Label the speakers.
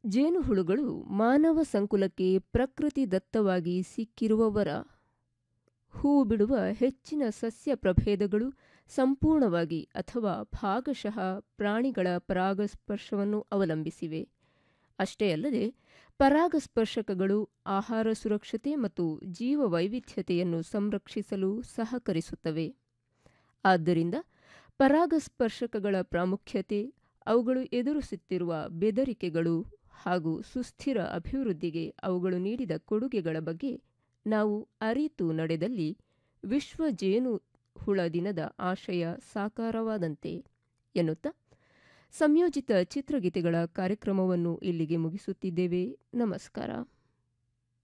Speaker 1: ಜೇನುಹುಳುಗಳು ಮಾನವ ಸಂಕುಲಕ್ಕೆ ಪ್ರಕೃತಿದತ್ತವಾಗಿ ಸಿಕ್ಕಿರುವ ವರ ಹೂವು ಬಿಡುವ ಹೆಚ್ಚಿನ ಸಸ್ಯ ಪ್ರಭೇದಗಳು ಸಂಪೂರ್ಣವಾಗಿ ಅಥವಾ ಭಾಗಶಃ ಪ್ರಾಣಿಗಳ ಪರಾಗಸ್ಪರ್ಶವನ್ನು ಅವಲಂಬಿಸಿವೆ ಅಷ್ಟೇ ಅಲ್ಲದೆ ಪರಾಗಸ್ಪರ್ಶಕಗಳು ಆಹಾರ ಸುರಕ್ಷತೆ ಮತ್ತು ಜೀವ ವೈವಿಧ್ಯತೆಯನ್ನು ಸಂರಕ್ಷಿಸಲು ಸಹಕರಿಸುತ್ತವೆ ಆದ್ದರಿಂದ ಪರಾಗಸ್ಪರ್ಶಕಗಳ ಪ್ರಾಮುಖ್ಯತೆ ಅವುಗಳು ಎದುರಿಸುತ್ತಿರುವ ಬೆದರಿಕೆಗಳು ಹಾಗೂ ಸುಸ್ಥಿರ ಅಭಿವೃದ್ಧಿಗೆ ಅವುಗಳು ನೀಡಿದ ಕೊಡುಗೆಗಳ ಬಗ್ಗೆ ನಾವು ಅರಿತು ನಡೆದಲ್ಲಿ ವಿಶ್ವ ಜೇನುಹುಳ ದಿನದ ಆಶಯ ಸಾಕಾರವಾದಂತೆ ಎನ್ನುತ್ತಾ ಸಂಯೋಜಿತ ಚಿತ್ರಗೀತೆಗಳ ಕಾರ್ಯಕ್ರಮವನ್ನು ಇಲ್ಲಿಗೆ ಮುಗಿಸುತ್ತಿದ್ದೇವೆ ನಮಸ್ಕಾರ